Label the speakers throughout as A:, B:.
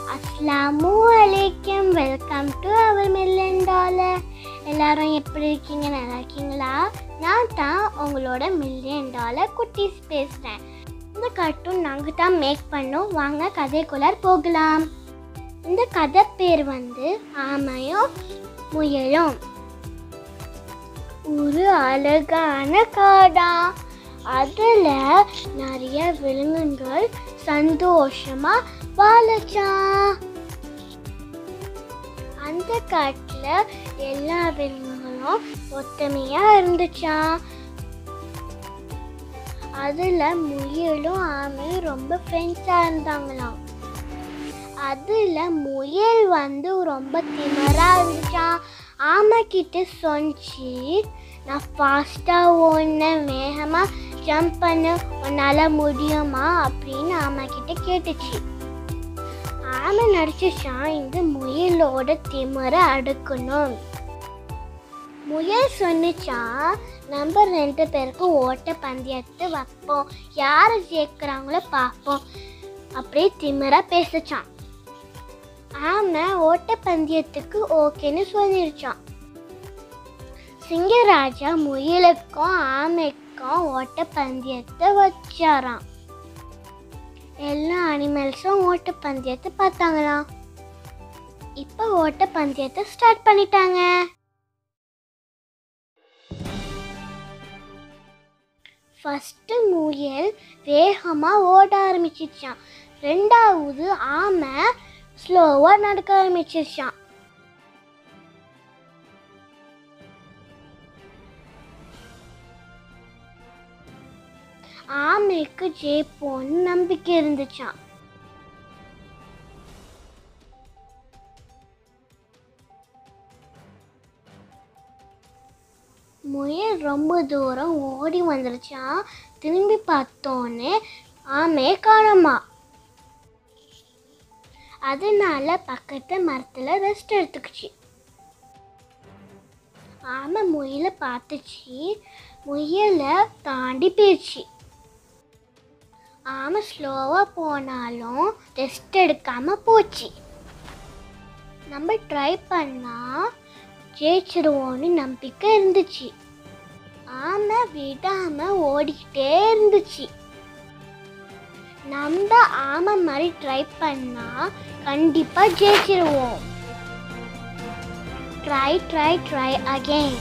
A: அஸ்லாமு அலைக்கும் welcome to our million dollar எல்லாரும் எப்படி இருக்கீங்க நல்லா இருக்கீங்களா நான் தான் உங்களோட மில்லியன் டாலர் குட்டீஸ் பேசுகிறேன் இந்த கார்ட்டூன் நாங்கள் தான் மேக் பண்ணோம் வாங்க கதைக்குள்ளார் போகலாம் இந்த கதை பேர் வந்து ஆமையும் முயலும் ஒரு அழகான காடா அதுல நிறைய விலங்குகள் சந்தோஷமா வாழச்சான் அந்த காட்டுல எல்லா விலங்குகளும் ஒத்துமையா இருந்துச்சான் அதுல முயலும் ஆமையும் ரொம்ப ஃப்ரெண்ட்ஸா இருந்தாங்களாம் அதுல முயல் வந்து ரொம்ப திமிரா இருந்துச்சான் ஆமை கிட்ட சொன்னிச்சு நான் ஃபாஸ்ட்டாக ஓடினேன் வேகமாக ஜம்ப் பண்ண உன்னால் முடியுமா அப்படின்னு ஆமை கிட்ட கேட்டுச்சு ஆமை நடிச்சிச்சான் இந்த முயலோட திமிரை அடுக்கணும் முயல் சொன்னிச்சான் நம்ம ரெண்டு பேருக்கும் ஓட்ட பந்தயத்தை வைப்போம் யார் ஜெயிக்கிறாங்களோ பார்ப்போம் அப்படியே திமிரா பேசிச்சான் ஆமை ஓட்டப்பந்தயத்துக்கு ஓகேன்னு சொல்லிருச்சான் சிங்கராஜா முயலுக்கும் ஆமைக்கும் ஓட்டப்பந்தயத்தை வச்சாராம் எல்லா அனிமல்ஸும் ஓட்டப்பந்தயத்தை பார்த்தாங்களாம் இப்போ ஓட்டப்பந்தயத்தை ஸ்டார்ட் பண்ணிட்டாங்க ஃபஸ்ட்டு முயல் வேகமாக ஓட ஆரம்பிச்சிச்சான் ரெண்டாவது ஆமை ஸ்லோவாக நடக்க ஆரம்பிச்சிருச்சான் ஆமைக்கு ஜெயிப்போன்னு நம்பிக்கை இருந்துச்சான் முயல் ரொம்ப தூரம் ஓடி வந்துருச்சான் திரும்பி பார்த்தோன்னே ஆமையை காணோமா அதனால பக்கத்து மரத்தில் ரெஸ்ட் எடுத்துக்கிச்சு ஆமை முயலை பார்த்துச்சு முயலை தாண்டி போயிடுச்சு ஆமை ஸ்லோவாக போனாலும் ரெஸ்ட் எடுக்காம போச்சு நம்ம ட்ரை பண்ணால் ஜெயிச்சிடுவோன்னு நம்பிக்கை இருந்துச்சு ஆமை விடாமல் ஓடிக்கிட்டே இருந்துச்சு நம்ம ஆமை மாதிரி ட்ரை பண்ணா கண்டிப்பா ஜெயிச்சிருவோம் ட்ரை ட்ரை ட்ரை அகைன்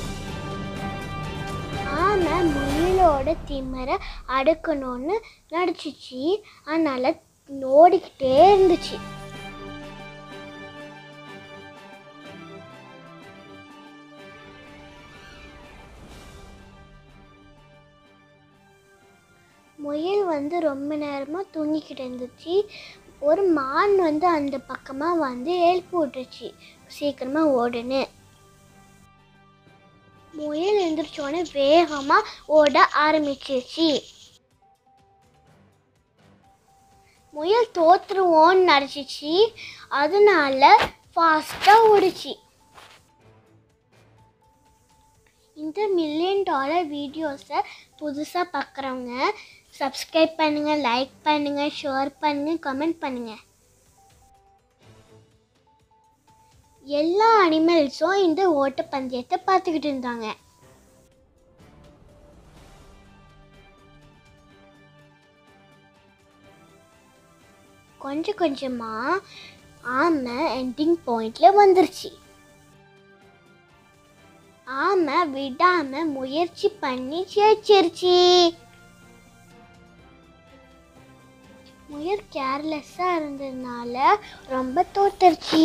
A: ஆமை முயலோட திமிரை அடுக்கணும்னு நடிச்சிச்சு அதனால ஓடிக்கிட்டே இருந்துச்சு முயல் வந்து ரொம்ப நேரமாக தூங்கிக்கிட்டு இருந்துச்சு ஒரு மான் வந்து அந்த பக்கமாக வந்து எழுப்பி விட்டுருச்சு சீக்கிரமாக ஓடுன்னு முயல் எழுந்திரிச்சோடனே வேகமாக ஓட ஆரம்பிச்சிருச்சு முயல் தோத்துருவோன்னு நினச்சிச்சு அதனால ஃபாஸ்ட்டாக ஓடிச்சு இந்த மில்லியன் டாலர் வீடியோஸை புதுசாக பார்க்குறவங்க சப்ஸ்கிரைப் பண்ணுங்கள் லைக் பண்ணுங்கள் ஷேர் பண்ணுங்கள் கமெண்ட் பண்ணுங்கள் எல்லா அனிமல்ஸும் இந்த ஓட்டப்பந்தயத்தை பார்த்துக்கிட்டு இருந்தாங்க கொஞ்சம் கொஞ்சமாக ஆமை எண்டிங் பாயிண்டில் வந்துருச்சு ஆமை விடாம முயற்சி பண்ணி ஜெயிச்சிருச்சு முயல் கேர்லெஸ்ஸாக இருந்ததுனால ரொம்ப தோத்துருச்சு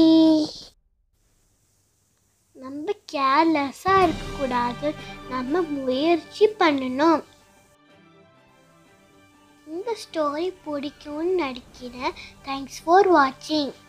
A: நம்ம கேர்லெஸ்ஸாக இருக்கக்கூடாது நம்ம முயற்சி பண்ணணும் இந்த ஸ்டோரி பிடிக்கும்னு நடிக்கிறேன் தேங்க்ஸ் ஃபார் வாட்சிங்